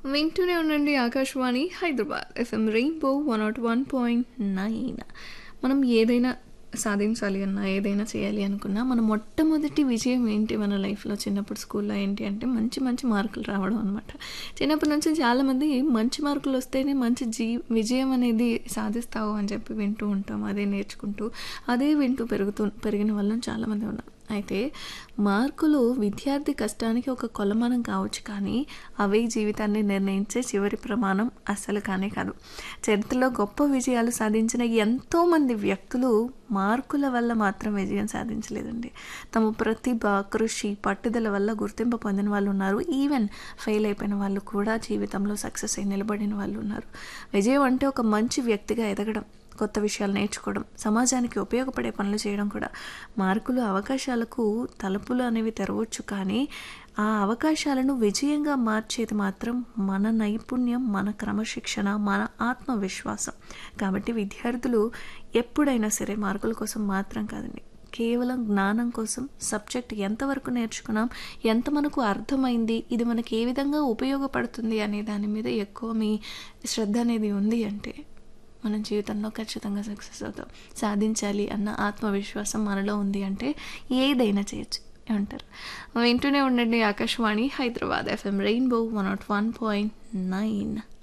వింటూనే ఉండండి Akashvani Hyderabad FM rainbow one nought one point nine మనం ఏదైనా సాధించాలి అన్నా ఏదైనా చేయాలి అనుకున్నా మన మొట్టమొదటి విజయం ఏంటి మన లైఫ్లో చిన్నప్పుడు స్కూల్లో ఏంటి అంటే మంచి మంచి మార్కులు రావడం అనమాట చిన్నప్పటి నుంచి చాలామంది మంచి మార్కులు వస్తేనే మంచి జీ విజయం అనేది సాధిస్తావు అని చెప్పి వింటూ ఉంటాం అదే నేర్చుకుంటూ అదే వింటూ పెరుగుతూ పెరిగిన వాళ్ళని చాలామంది ఉన్నాం అయితే మార్కులు విద్యార్థి కష్టానికి ఒక కొలమానం కావచ్చు కానీ అవే జీవితాన్ని నిర్ణయించే చివరి ప్రమాణం అస్సలు కానే కాదు చరిత్రలో గొప్ప విజయాలు సాధించిన ఎంతోమంది వ్యక్తులు మార్కుల వల్ల మాత్రం విజయం సాధించలేదండి తమ ప్రతిభ కృషి పట్టుదల వల్ల గుర్తింపు పొందిన వాళ్ళు ఉన్నారు ఈవెన్ ఫెయిల్ అయిపోయిన వాళ్ళు కూడా జీవితంలో సక్సెస్ అయి నిలబడిన వాళ్ళు ఉన్నారు విజయం అంటే ఒక మంచి వ్యక్తిగా ఎదగడం కొత్త విషయాలు నేర్చుకోవడం సమాజానికి ఉపయోగపడే పనులు చేయడం కూడా మార్కులు అవకాశాలకు తలుపులు అనేవి తెరవచ్చు కానీ ఆ అవకాశాలను విజయంగా మార్చేది మాత్రం మన నైపుణ్యం మన క్రమశిక్షణ మన ఆత్మవిశ్వాసం కాబట్టి విద్యార్థులు ఎప్పుడైనా సరే మార్కుల కోసం మాత్రం కాదండి కేవలం జ్ఞానం కోసం సబ్జెక్ట్ ఎంతవరకు నేర్చుకున్నాం ఎంత మనకు అర్థమైంది ఇది మనకి ఏ విధంగా ఉపయోగపడుతుంది అనే దాని మీద ఎక్కువ మీ శ్రద్ధ అనేది ఉంది అంటే మనం జీవితంలో ఖచ్చితంగా సక్సెస్ అవుతాం సాధించాలి అన్న ఆత్మవిశ్వాసం మనలో ఉంది అంటే ఏదైనా చేయొచ్చు ఏమంటారు వింటూనే ఉండండి Akashvani Hyderabad FM rainbow one nought one point nine